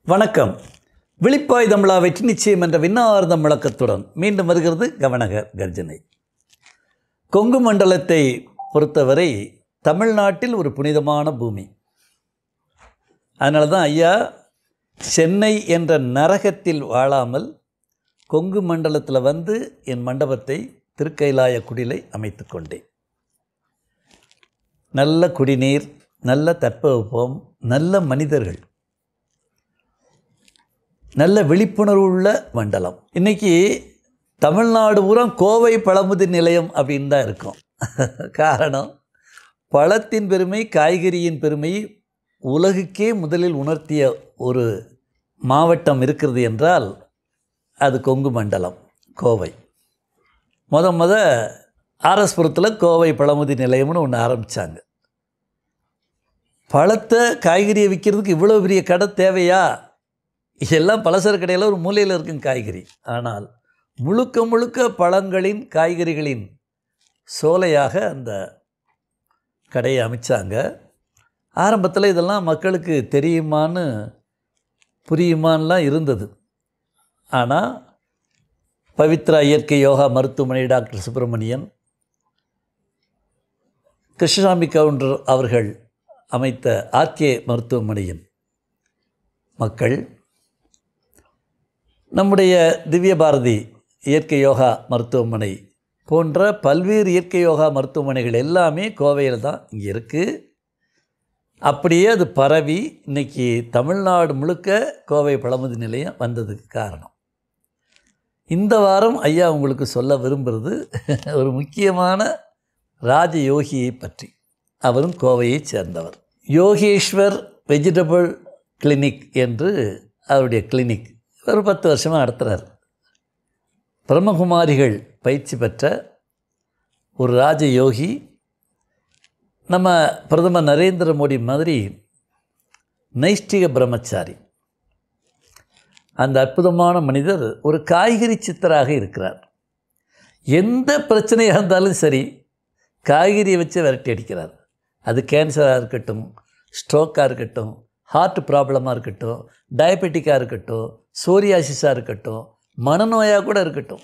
வணக்கம் விழிப்பாய் தமிழா வெற்றி நிச்சயம் என்ற விண்ணார்ந்த முழக்கத்துடன் மீண்டும் வருகிறது கவனக கர்ஜனை கொங்கு மண்டலத்தை பொறுத்தவரை தமிழ்நாட்டில் ஒரு புனிதமான பூமி அதனால தான் ஐயா சென்னை என்ற நரகத்தில் வாழாமல் கொங்கு மண்டலத்தில் வந்து என் மண்டபத்தை திருக்கைலாய குடிலை அமைத்து கொண்டேன் நல்ல குடிநீர் நல்ல தட்பவெப்பம் நல்ல மனிதர்கள் நல்ல விழிப்புணர்வு உள்ள மண்டலம் இன்னைக்கு தமிழ்நாடு பூரா கோவை பழமுதி நிலையம் அப்படின்னு தான் இருக்கும் காரணம் பழத்தின் பெருமை காய்கறியின் பெருமை உலகுக்கே முதலில் உணர்த்திய ஒரு மாவட்டம் இருக்கிறது என்றால் அது கொங்கு மண்டலம் கோவை முத முத ஆர்எஸ்புரத்தில் கோவை பழமுதி நிலையம்னு ஒன்று ஆரம்பித்தாங்க பழத்தை காய்கறியை விற்கிறதுக்கு இவ்வளோ பெரிய கடை தேவையா எல்லாம் பலசர கடையில் ஒரு மூலையில் இருக்கும் காய்கறி ஆனால் முழுக்க முழுக்க பழங்களின் காய்கறிகளின் சோலையாக அந்த கடையை அமைச்சாங்க ஆரம்பத்தில் இதெல்லாம் மக்களுக்கு தெரியுமான்னு புரியுமான்லாம் இருந்தது ஆனால் பவித்ரா இயற்கை யோகா மருத்துவமனை டாக்டர் சுப்பிரமணியன் கிருஷ்ணசாமி கவுண்டர் அவர்கள் அமைத்த ஆர்கே மருத்துவமனையின் மக்கள் நம்முடைய திவ்ய பாரதி இயற்கை யோகா மருத்துவமனை போன்ற பல்வேறு இயற்கை யோகா மருத்துவமனைகள் எல்லாமே கோவையில் தான் இங்கே இருக்குது அப்படியே அது பரவி இன்றைக்கி தமிழ்நாடு முழுக்க கோவை பழமுதி நிலையம் வந்ததுக்கு காரணம் இந்த வாரம் ஐயா உங்களுக்கு சொல்ல விரும்புகிறது ஒரு முக்கியமான ராஜயோகியை பற்றி அவரும் கோவையைச் சேர்ந்தவர் யோகேஸ்வர் வெஜிடபிள் கிளினிக் என்று அவருடைய கிளினிக் ஒரு பத்து வருஷமாக நடத்துகிறார் பிரம்மகுமாரிகள் பயிற்சி பெற்ற ஒரு ராஜயோகி நம்ம பிரதமர் நரேந்திர மோடி மாதிரி நைஷ்டிக பிரம்மச்சாரி அந்த அற்புதமான மனிதர் ஒரு காய்கறி சித்தராக இருக்கிறார் எந்த பிரச்சனையாக இருந்தாலும் சரி காய்கறியை வச்சு விரட்டி அடிக்கிறார் அது கேன்சராக இருக்கட்டும் ஸ்ட்ரோக்காக இருக்கட்டும் ஹார்ட் ப்ராப்ளமாக இருக்கட்டும் டயபெட்டிக்காக இருக்கட்டும் சோரியாசிஸாக இருக்கட்டும் மனநோயாக கூட இருக்கட்டும்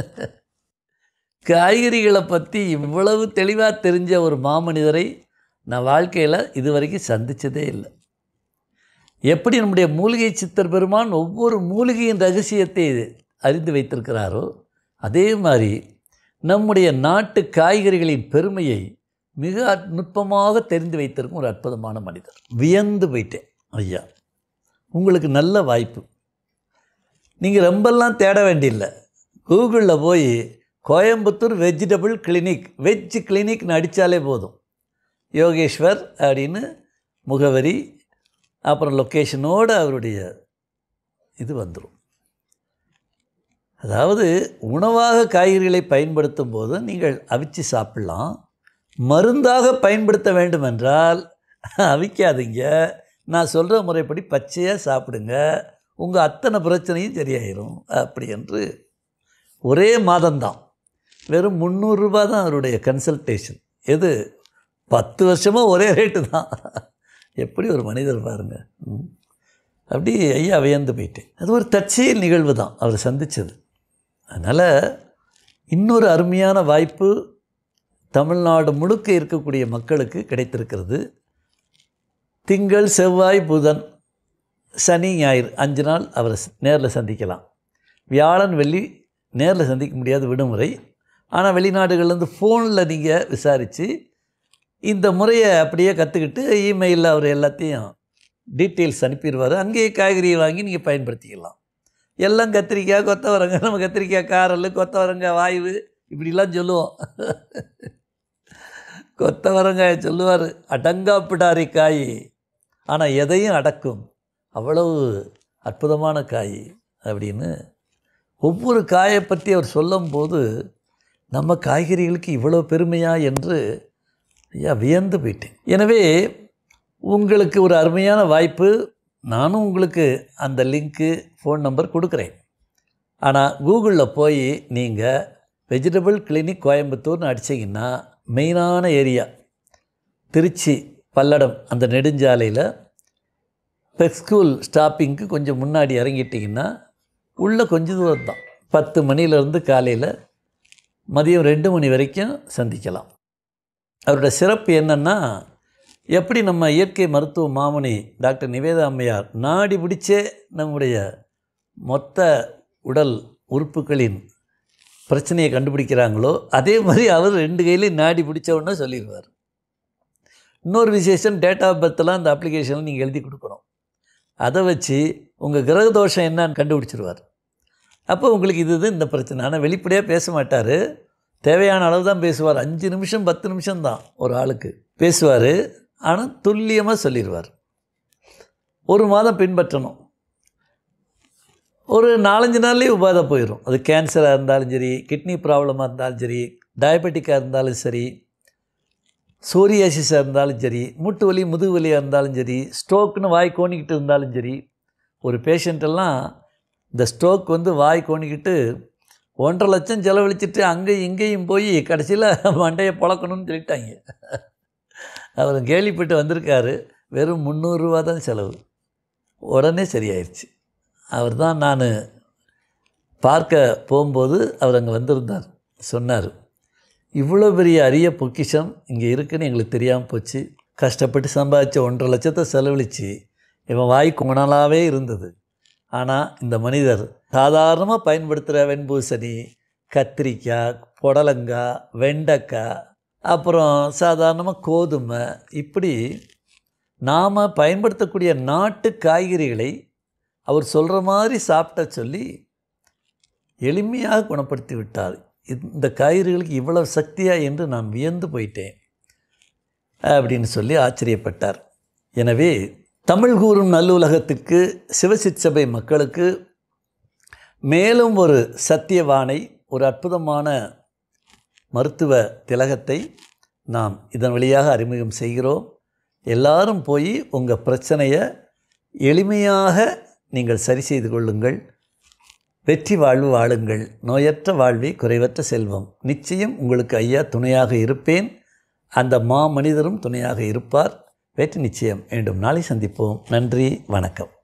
காய்கறிகளை பற்றி இவ்வளவு தெளிவாக தெரிஞ்ச ஒரு மாமனிதரை நான் வாழ்க்கையில் இது வரைக்கும் சந்தித்ததே இல்லை எப்படி நம்முடைய மூலிகை சித்தர் பெருமான் ஒவ்வொரு மூலிகையின் ரகசியத்தை அறிந்து வைத்திருக்கிறாரோ அதே மாதிரி நம்முடைய நாட்டு காய்கறிகளின் பெருமையை மிக நுட்பமாக தெரிந்து வைத்திருக்கும் ஒரு அற்புதமான மனிதர் வியந்து போயிட்டேன் ஐயா உங்களுக்கு நல்ல வாய்ப்பு நீங்கள் ரொம்பலாம் தேட வேண்டியில்லை கூகுளில் போய் கோயம்புத்தூர் வெஜிடபிள் கிளினிக் வெஜ் கிளினிக்னு அடித்தாலே போதும் யோகேஸ்வர் அப்படின்னு முகவரி அப்புறம் லொக்கேஷனோடு அவருடைய இது வந்துடும் அதாவது உணவாக காய்கறிகளை பயன்படுத்தும் போது நீங்கள் அவிச்சு சாப்பிட்லாம் மருந்தாக பயன்படுத்த வேண்டுமென்றால் அவிக்காதீங்க நான் சொல்கிற முறைப்படி பச்சையாக சாப்பிடுங்க உங்கள் அத்தனை பிரச்சனையும் சரியாயிரும் அப்படி என்று ஒரே மாதம்தான் வெறும் முந்நூறுரூபா தான் அவருடைய கன்சல்டேஷன் எது பத்து வருஷமாக ஒரே ரேட்டு தான் எப்படி ஒரு மனிதர் பாருங்கள் அப்படி ஐயா வியந்து போயிட்டேன் அது ஒரு தற்செயல் நிகழ்வு தான் அவர் சந்தித்தது அதனால் இன்னொரு அருமையான வாய்ப்பு தமிழ்நாடு முழுக்க இருக்கக்கூடிய மக்களுக்கு கிடைத்திருக்கிறது திங்கள் செவ்வாய் புதன் சனி ஞாயிறு அஞ்சு நாள் அவரை நேரில் சந்திக்கலாம் வியாழன் வெள்ளி நேரில் சந்திக்க முடியாத விடுமுறை ஆனால் வெளிநாடுகள்லேருந்து ஃபோனில் நீங்கள் விசாரித்து இந்த முறையை அப்படியே கற்றுக்கிட்டு இமெயிலில் அவர் எல்லாத்தையும் டீட்டெயில்ஸ் அனுப்பிடுவார் அங்கேயே காய்கறியை வாங்கி நீங்கள் பயன்படுத்திக்கலாம் எல்லாம் கத்திரிக்காய் கொத்தவரங்காய் நம்ம கத்திரிக்காய் காரல் கொத்தவரங்காய் வாய்வு இப்படிலாம் சொல்லுவோம் கொத்தவரங்காயை சொல்லுவார் அடங்காப்பிடாரி காய் ஆனால் எதையும் அடக்கும் அவ்வளவு அற்புதமான காய் அப்படின்னு ஒவ்வொரு காயை பற்றி அவர் சொல்லும்போது நம்ம காய்கறிகளுக்கு இவ்வளோ பெருமையா என்று ஐயா வியந்து போயிட்டேன் எனவே உங்களுக்கு ஒரு அருமையான வாய்ப்பு நானும் உங்களுக்கு அந்த லிங்க்கு ஃபோன் நம்பர் கொடுக்குறேன் ஆனால் கூகுளில் போய் நீங்கள் வெஜிடபிள் கிளினிக் கோயம்புத்தூர்னு அடிச்சிங்கன்னா மெயினான ஏரியா திருச்சி பல்லடம் அந்த நெடுஞ்சாலையில் பெக் ஸ்கூல் ஸ்டாப்பிங்க்கு கொஞ்சம் முன்னாடி இறங்கிட்டிங்கன்னா உள்ளே கொஞ்சம் தூரம் தான் பத்து மணிலேருந்து காலையில் மதியம் ரெண்டு மணி வரைக்கும் சந்திக்கலாம் அவரோட சிறப்பு என்னென்னா எப்படி நம்ம இயற்கை மருத்துவ மாமணி டாக்டர் நிவேதா அம்மையார் நாடி பிடிச்சே நம்முடைய மொத்த உடல் உறுப்புகளின் பிரச்சனையை கண்டுபிடிக்கிறாங்களோ அதே மாதிரி அவர் ரெண்டு கையிலையும் நாடி பிடிச்சவுடனே சொல்லிடுவார் இன்னொரு விசேஷம் டேட் ஆஃப் பர்த்லாம் அந்த அப்ளிகேஷனில் நீங்கள் எழுதி கொடுக்கணும் அதை வச்சு உங்கள் கிரக தோஷம் என்னன்னு கண்டுபிடிச்சிருவார் அப்போ உங்களுக்கு இது இது இந்த பிரச்சனை ஆனால் வெளிப்படையாக பேச மாட்டார் தேவையான அளவு தான் பேசுவார் அஞ்சு நிமிஷம் பத்து நிமிஷம் தான் ஒரு ஆளுக்கு பேசுவார் ஆனால் துல்லியமாக சொல்லிடுவார் ஒரு மாதம் பின்பற்றணும் ஒரு நாலஞ்சு நாள்லேயே உபாதை போயிடும் அது கேன்சராக இருந்தாலும் சரி கிட்னி ப்ராப்ளமாக இருந்தாலும் சரி டயபெட்டிக்காக இருந்தாலும் சரி சோரியாசிஸாக இருந்தாலும் சரி மூட்டு வலி முதுகு வலியாக இருந்தாலும் சரி ஸ்ட்ரோக்குன்னு வாய் கோணிக்கிட்டு இருந்தாலும் சரி ஒரு பேஷண்ட்டெல்லாம் இந்த ஸ்ட்ரோக் வந்து வாய் கோணிக்கிட்டு ஒன்றரை லட்சம் செலவழிச்சிட்டு அங்கேயும் இங்கேயும் போய் கடைசியில் மண்டையை பொழக்கணும்னு சொல்லிட்டாங்க அவர் கேள்விப்பட்டு வந்திருக்காரு வெறும் முந்நூறுரூவா தான் செலவு உடனே சரியாயிருச்சு அவர் தான் நான் பார்க்க போகும்போது அவர் அங்கே வந்திருந்தார் சொன்னார் இவ்வளோ பெரிய அரிய பொக்கிஷம் இங்கே இருக்குன்னு எங்களுக்கு தெரியாமல் போச்சு கஷ்டப்பட்டு சம்பாதிச்ச ஒன்றரை லட்சத்தை செலவழித்து இவன் வாய் குணலாகவே இருந்தது ஆனால் இந்த மனிதர் சாதாரணமாக பயன்படுத்துகிற வெண்பூசணி கத்திரிக்காய் புடலங்காய் வெண்டைக்காய் அப்புறம் சாதாரணமாக கோதுமை இப்படி நாம் பயன்படுத்தக்கூடிய நாட்டு காய்கறிகளை அவர் சொல்கிற மாதிரி சாப்பிட்ட சொல்லி எளிமையாக குணப்படுத்தி விட்டார் இந்த காய்கறிகளுக்கு இவ்வளவு சக்தியா என்று நான் வியந்து போயிட்டேன் அப்படின்னு சொல்லி ஆச்சரியப்பட்டார் எனவே தமிழ் கூறும் நல்லுலகத்துக்கு சிவசிற்சபை மக்களுக்கு மேலும் ஒரு சத்தியவானை ஒரு அற்புதமான மருத்துவ திலகத்தை நாம் இதன் வழியாக அறிமுகம் செய்கிறோம் எல்லாரும் போய் உங்கள் பிரச்சனையை எளிமையாக நீங்கள் சரி செய்து கொள்ளுங்கள் வெற்றி வாழ்வு வாழுங்கள் நோயற்ற வாழ்வே குறைவற்ற செல்வம் நிச்சயம் உங்களுக்கு ஐயா துணையாக இருப்பேன் அந்த மா மனிதரும் துணையாக இருப்பார் வெற்றி நிச்சயம் மீண்டும் நாளை சந்திப்போம் நன்றி வணக்கம்